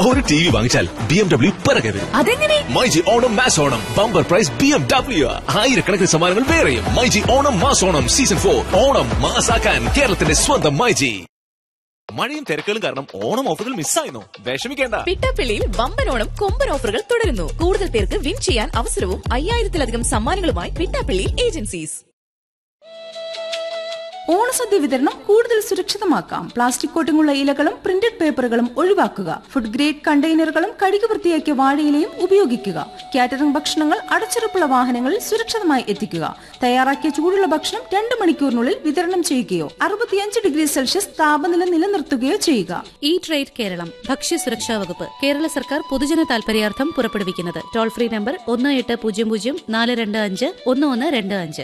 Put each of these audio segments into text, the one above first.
ഒരു T V വാങ്ങിച്ചാൽ B M W പിറകെ വരും അതെങ്ങനെ myG Onam mass Onam bumper prize B M W ആയിരക്കണക്കിന് സമ്മാനങ്ങൾ വേറെയും myG Onam mass Onam season for Onam മാസാക്കാൻ കേരളത്തിന്റെ സ്വന്തം മൈജി മഴയും തിരക്കുകളും കാരണം ഓണം ഓഫറുകൾ മിസ്സായിരുന്നു വിഷമിക്കേണ്ട പിട്ടാപ്പിള്ളിയിൽ വമ്പനോണം കൊമ്പൻ ഓഫറുകൾ തുടരുന്നു കൂടുതൽ പേർക്ക് വിൻ ചെയ്യാൻ അവസരവും അയ്യായിരത്തിലധികം സമ്മാനങ്ങളുമായി പിട്ടാപ്പിള്ളി ഏജൻസീസ് ഓണസദ്യ വിതരണം കൂടുതൽ സുരക്ഷിതമാക്കാം പ്ലാസ്റ്റിക് കോട്ടിങ്ങുള്ള ഇലകളും പ്രിന്റഡ് പേപ്പറുകളും ഒഴിവാക്കുക ഫുഡ് ഗ്രേഡ് കണ്ടെയ്നറുകളും കഴുകി വൃത്തിയാക്കിയ വാഴയിലയും ഉപയോഗിക്കുക കാറ്ററിംഗ് ഭക്ഷണങ്ങൾ അടച്ചുറപ്പുള്ള വാഹനങ്ങളിൽ സുരക്ഷിതമായി എത്തിക്കുക തയ്യാറാക്കിയ ചൂടുള്ള ഭക്ഷണം രണ്ട് മണിക്കൂറിനുള്ളിൽ വിതരണം ചെയ്യുകയോ അറുപത്തിയഞ്ച് ഡിഗ്രി സെൽഷ്യസ് താപനില നിലനിർത്തുകയോ ചെയ്യുക ഈ ട്രേഡ് കേരളം ഭക്ഷ്യസുരക്ഷാ വകുപ്പ് കേരള സർക്കാർ പൊതുജന താൽപര്യാർത്ഥം പുറപ്പെടുവിക്കുന്നത് ടോൾ ഫ്രീ നമ്പർ ഒന്ന് എട്ട് പൂജ്യം പൂജ്യം നാല് രണ്ട് അഞ്ച് ഒന്ന് ഒന്ന് രണ്ട് അഞ്ച്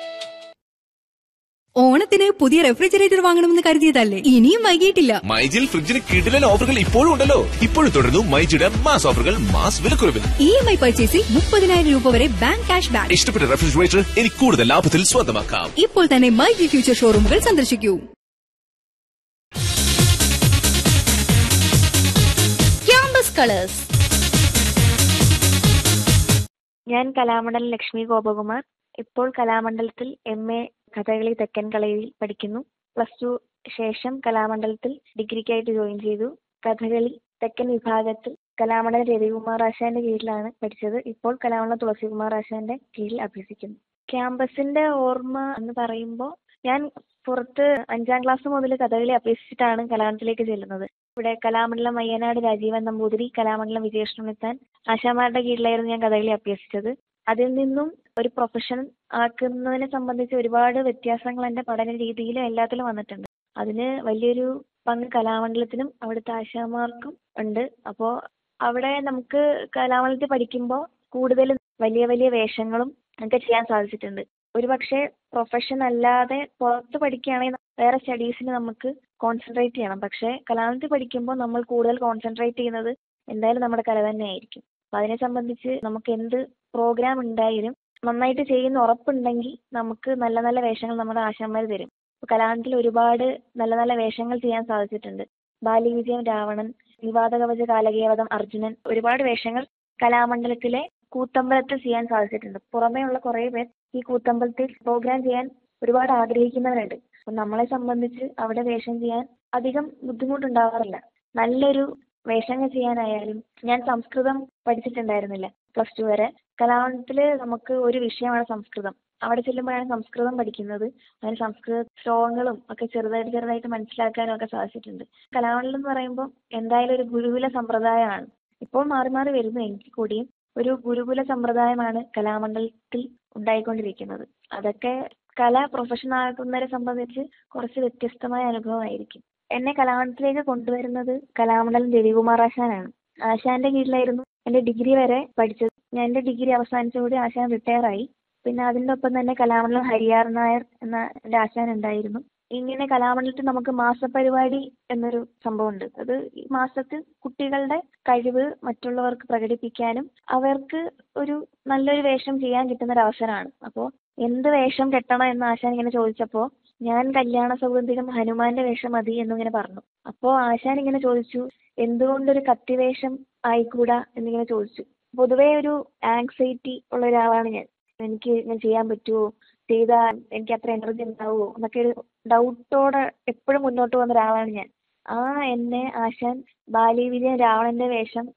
ഓണത്തിന് പുതിയ റെഫ്രിജറേറ്റർ വാങ്ങണമെന്ന് കരുതിയതല്ലേ ഇനിയും വൈകിയിട്ടില്ല മൈജിൽ ഫ്രിഡ്ജിന് കിടിലൻ ഓഫറുകൾ ഇപ്പോഴും ഉണ്ടല്ലോ ഇപ്പോഴും തുടരുന്നു മൈജിയുടെ മാസ് ഓഫറുകൾ മാസ് വിലക്കുറവിൽ ഇ എം ഐ പർച്ചേസിൽ മുപ്പതിനായിരം രൂപ വരെ ബാങ്ക് ക്യാഷ് ബാക്ക് ഇഷ്ടപ്പെട്ട റെഫ്രിജറേറ്റർ ഇനി കൂടുതൽ ലാഭത്തിൽ സ്വന്തമാക്കാം ഇപ്പോൾ തന്നെ മൈ ജി ഫ്യൂച്ചർ ഷോറൂമുകൾ സന്ദർശിക്കൂ ക്യാമ്പസ് കളേഴ്സ് ഞാൻ കലാമണ്ഡലം ലക്ഷ്മി ഗോപകുമാർ ഇപ്പോൾ കലാമണ്ഡലത്തിൽ എം എ കഥകളി തെക്കൻ കളരിയിൽ പഠിക്കുന്നു പ്ലസ് ടു ശേഷം കലാമണ്ഡലത്തിൽ ഡിഗ്രിക്കായിട്ട് ജോയിൻ ചെയ്തു കഥകളി തെക്കൻ വിഭാഗത്തിൽ കലാമണ്ഡലം രവികുമാർ ആശാന്റെ കീഴിലാണ് പഠിച്ചത് ഇപ്പോൾ കലാമണ്ഡലം തുളസികുമാർ ആശാന്റെ കീഴിൽ അഭ്യസിക്കുന്നു ക്യാമ്പസിന്റെ ഓർമ്മ എന്ന് പറയുമ്പോൾ ഞാൻ പുറത്ത് അഞ്ചാം ക്ലാസ് മുതൽ കഥകളി അഭ്യസിച്ചിട്ടാണ് കലാമണ്ഡലത്തിലേക്ക് ചെല്ലുന്നത് ഇവിടെ കലാമണ്ഡലം അയ്യനാട് രാജീവൻ നമ്പൂതിരി കലാമണ്ഡലം വിജയകൃഷ്ണമിത്താൻ ആശാമാരുടെ കീഴിലായിരുന്നു ഞാൻ കഥകളി അഭ്യസിച്ചത് അതിൽ നിന്നും ഒരു പ്രൊഫഷൻ ആക്കുന്നതിനെ സംബന്ധിച്ച് ഒരുപാട് വ്യത്യാസങ്ങൾ എൻ്റെ പഠന രീതിയിലും എല്ലാത്തിലും വന്നിട്ടുണ്ട് അതിന് വലിയൊരു പങ്ക് കലാമണ്ഡലത്തിനും അവിടുത്തെ ആശാമാർക്കും ഉണ്ട് അപ്പോൾ അവിടെ നമുക്ക് കലാമണ്ഡലത്തിൽ പഠിക്കുമ്പോൾ കൂടുതൽ വലിയ വലിയ വേഷങ്ങളും ഒക്കെ ചെയ്യാൻ സാധിച്ചിട്ടുണ്ട് ഒരുപക്ഷെ പ്രൊഫഷൻ അല്ലാതെ പുറത്ത് പഠിക്കുകയാണെങ്കിൽ വേറെ സ്റ്റഡീസിന് നമുക്ക് കോൺസെൻട്രേറ്റ് ചെയ്യണം പക്ഷേ കലാമണ്ഡലത്തിൽ പഠിക്കുമ്പോൾ നമ്മൾ കൂടുതൽ കോൺസെൻട്രേറ്റ് ചെയ്യുന്നത് എന്തായാലും നമ്മുടെ കല തന്നെയായിരിക്കും അപ്പം അതിനെ സംബന്ധിച്ച് നമുക്ക് എന്ത് പ്രോഗ്രാം ഉണ്ടായാലും നന്നായിട്ട് ചെയ്യുന്ന ഉറപ്പുണ്ടെങ്കിൽ നമുക്ക് നല്ല നല്ല വേഷങ്ങൾ നമ്മുടെ ആശാന്മാർ തരും ഇപ്പോൾ കലാമണ്ഡലത്തിൽ ഒരുപാട് നല്ല നല്ല വേഷങ്ങൾ ചെയ്യാൻ സാധിച്ചിട്ടുണ്ട് ബാല്യവിജയം രാവണൻ വിവാദ കവച കാലകേവതം അർജുനൻ ഒരുപാട് വേഷങ്ങൾ കലാമണ്ഡലത്തിലെ കൂത്തമ്പലത്തിൽ ചെയ്യാൻ സാധിച്ചിട്ടുണ്ട് പുറമേ ഉള്ള കുറേ പേർ ഈ കൂത്തമ്പലത്തിൽ പ്രോഗ്രാം ചെയ്യാൻ ഒരുപാട് ആഗ്രഹിക്കുന്നവരുണ്ട് അപ്പം നമ്മളെ സംബന്ധിച്ച് അവിടെ വേഷം ചെയ്യാൻ അധികം ബുദ്ധിമുട്ടുണ്ടാവാറില്ല നല്ലൊരു വേഷങ്ങൾ ചെയ്യാനായാലും ഞാൻ സംസ്കൃതം പഠിച്ചിട്ടുണ്ടായിരുന്നില്ല പ്ലസ് ടു വരെ കലാമണ്ഡലത്തിൽ നമുക്ക് ഒരു വിഷയമാണ് സംസ്കൃതം അവിടെ ചെല്ലുമ്പോഴാണ് സംസ്കൃതം പഠിക്കുന്നത് അതിന് സംസ്കൃത ശ്ലോകങ്ങളും ഒക്കെ ചെറുതായിട്ട് ചെറുതായിട്ട് മനസ്സിലാക്കാനും ഒക്കെ സാധിച്ചിട്ടുണ്ട് കലാമണ്ഡലം എന്ന് പറയുമ്പോൾ എന്തായാലും ഒരു ഗുരുകുല സമ്പ്രദായമാണ് ഇപ്പോൾ മാറി മാറി വരുന്നു എങ്കിൽ കൂടിയും ഒരു ഗുരുകുല സമ്പ്രദായമാണ് കലാമണ്ഡലത്തിൽ ഉണ്ടായിക്കൊണ്ടിരിക്കുന്നത് അതൊക്കെ കല പ്രൊഫഷൻ ആക്കുന്നവരെ സംബന്ധിച്ച് കുറച്ച് വ്യത്യസ്തമായ അനുഭവമായിരിക്കും എന്നെ കലാമണ്ഡലത്തിലേക്ക് കൊണ്ടുവരുന്നത് കലാമണ്ഡലം രവികുമാർ ആശാനാണ് ആശാന്റെ കീഴിലായിരുന്നു എൻ്റെ ഡിഗ്രി വരെ പഠിച്ചത് ഞാൻ എൻ്റെ ഡിഗ്രി അവസാനിച്ചതോടെ ആശാൻ റിട്ടയർ ആയി പിന്നെ അതിൻ്റെ ഒപ്പം തന്നെ കലാമണ്ഡലം ഹരിയാർ നായർ എന്ന എൻ്റെ ആശാൻ ഉണ്ടായിരുന്നു ഇങ്ങനെ കലാമണ്ഡലത്തിൽ നമുക്ക് മാസപരിപാടി എന്നൊരു സംഭവമുണ്ട് അത് ഈ മാസത്തിൽ കുട്ടികളുടെ കഴിവ് മറ്റുള്ളവർക്ക് പ്രകടിപ്പിക്കാനും അവർക്ക് ഒരു നല്ലൊരു വേഷം ചെയ്യാൻ കിട്ടുന്ന ഒരു അവസരമാണ് അപ്പോൾ എന്ത് വേഷം കെട്ടണം എന്ന് ആശാൻ ഇങ്ങനെ ചോദിച്ചപ്പോൾ ഞാൻ കല്യാണ സൗഗന്ധികം ഹനുമാന്റെ വേഷം മതി എന്നിങ്ങനെ പറഞ്ഞു അപ്പോൾ ആശാൻ ഇങ്ങനെ ചോദിച്ചു എന്തുകൊണ്ടൊരു കത്തിവേഷം ആയിക്കൂടാ എന്നിങ്ങനെ ചോദിച്ചു പൊതുവേ ഒരു ആങ്സൈറ്റി ഉള്ള ഒരാളാണ് ഞാൻ എനിക്ക് ഞാൻ ചെയ്യാൻ പറ്റുമോ ചെയ്താൽ എനിക്ക് അത്ര എനർജി ഉണ്ടാവുമോ എന്നൊക്കെ ഒരു ഡൗട്ടോടെ എപ്പോഴും മുന്നോട്ട് പോകുന്ന ഒരാളാണ് ഞാൻ ആ എന്നെ ആശാൻ ബാലവിജയൻ രാവണന്റെ വേഷം